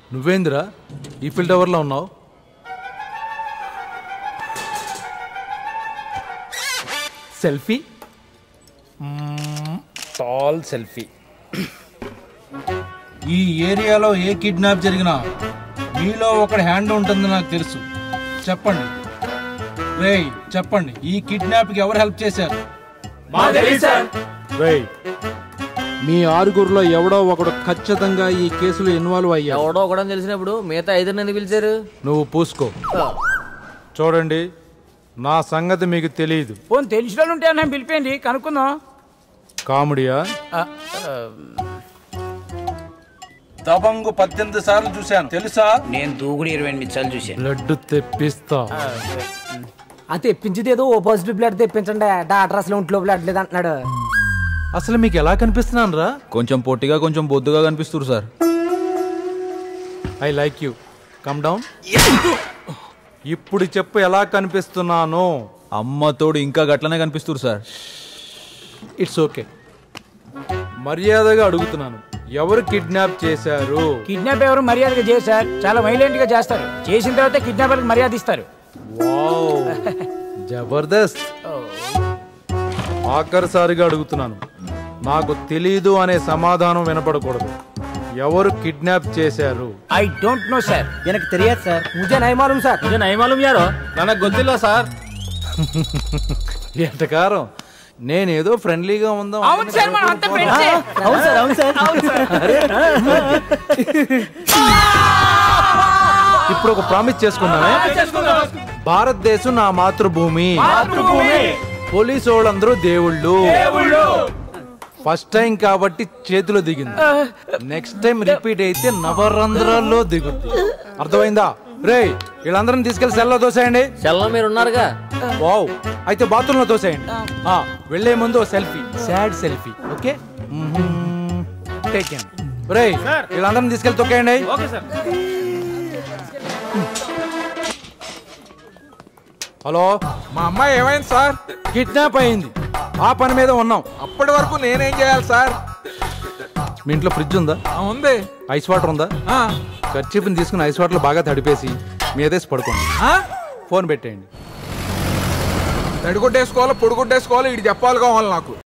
నువ్వేందిరా ఈ ఫిల్ టవర్లో ఉన్నావు selfie tall selfie ఈ ఏరియాలో ఏ కిడ్నాప్ జరిగినా మీలో ఒకటి హ్యాండ్ ఉంటుంది నాకు తెలుసు చెప్పండి రేయ్ చెప్పండి ఈ కిడ్నాప్ కి ఎవరు హెల్ప్ చేశారు రేయ్ మీ ఆరుగురులో ఎవడో ఒకడు ఖచ్చితంగా ఈ కేసులో ఇన్వాల్వ్ అయ్యాడు ఎవడో ఒకడని తెలిసినప్పుడు మిగతా ఐదుని ఎందుకు పిలిచారు నువ్వు పూసుకో చూడండి నా సంగతి మీకు తెలియదు పోనీ తెలిసిన వాళ్ళు ఉంటే నేను పిలిపేయండి కనుక్కుందాం కామెడీయా ఆ, ఆ, దబంగు పద్దెనిమిది సార్లు చూశాను తెలుసా నేను దూకుడు ఇరవై ఎనిమిది సార్లు చూశాను బ్లడ్ తెప్పిస్తా ఆ తెప్పించేది ఏదో ఓ పాజిటివ్ బ్లడ్ తెప్పించండి డాక్టర్ అసలు ఒంట్లో బ్లడ్ లేదు అంటున్నాడు అసలు మీకు ఎలా కనిపిస్తున్నాను రా కొంచెం పొట్టిగా కొంచెం బొద్దుగా కనిపిస్తారు sir I like you come down ఇప్పుడు చెప్పు ఎలా కనిపిస్తున్నాను అమ్మ తోడు ఇంకా గట్లనే కనిపిస్తారు సార్ ఇట్స్ ఓకే మర్యాదగా అడుగుతున్నాను ఎవరు కిడ్నాప్ చేశారు కిడ్నాప్ ఎవరు మర్యాదగా చేశారు చాలా వైలెంట్ గా చేస్తారు చేసిన తర్వాత కిడ్నాపర్కి మర్యాద ఇస్తారు వావ్ జబర్దస్త్ ఆఖరిసారిగా అడుగుతున్నాను నాకు తెలీదు అనే సమాధానం వినపడకూడదు ఎవరు కిడ్నాప్ చేశారు ఐ డోంట్ నో సార్ వెనక్కి తెలియదు సార్ ముజే నై మాలూమ్ సార్ నాకు గొద్దిలా సార్ ఎంతకారం నేనేదో ఫ్రెండ్లీగా ఉందాం అవును సార్ మనం అంత ఫ్రెండ్సే అవును సార్ అవును సార్ ఇప్పుడు ఒక ప్రామిస్ చేసుకుందామే భారతదేశం నా మాతృభూమి పోలీసు వాళ్ళందరూ దేవుళ్ళు ఫస్ట్ టైం కాబట్టి చేతిలో దిగింది నెక్స్ట్ టైం రిపీట్ అయితే నవరంధ్రాల్లో దిగుద్ది అర్థమైందా రే వీళ్ళందరిని తీసుకెళ్లి సెల్లో తోసేయండి సెల్లో మీరు ఉన్నారుగా వావ్ అయితే బాత్రూమ్ లో తోసేయండి ఆ, వెళ్లే ముందు selfie sad selfie okay take రే వీళ్ళందరిని తీసుకెళ్లి తొక్కేయండి హలో మా అమ్మాయి ఏమైంది సార్ కిడ్నాప్ అయింది ఆ పని మీద ఉన్నాం అప్పటి వరకు నేనేం చేయాలి సార్ మీ ఇంట్లో ఫ్రిడ్జ్ ఉందా ఆ, ఉంది ఐస్ వాటర్ ఉందా ఆ, ఖర్చీపుని తీసుకుని ఐస్ వాటర్ బాగా తడిపేసి మీదేసి పడుకోండి ఆ? ఫోన్ పెట్టేయండి తడిగుడ్డేసుకోవాలో పొడిగుడ్డేసుకోవాలో ఇటు చెప్పాలి కావాలి నాకు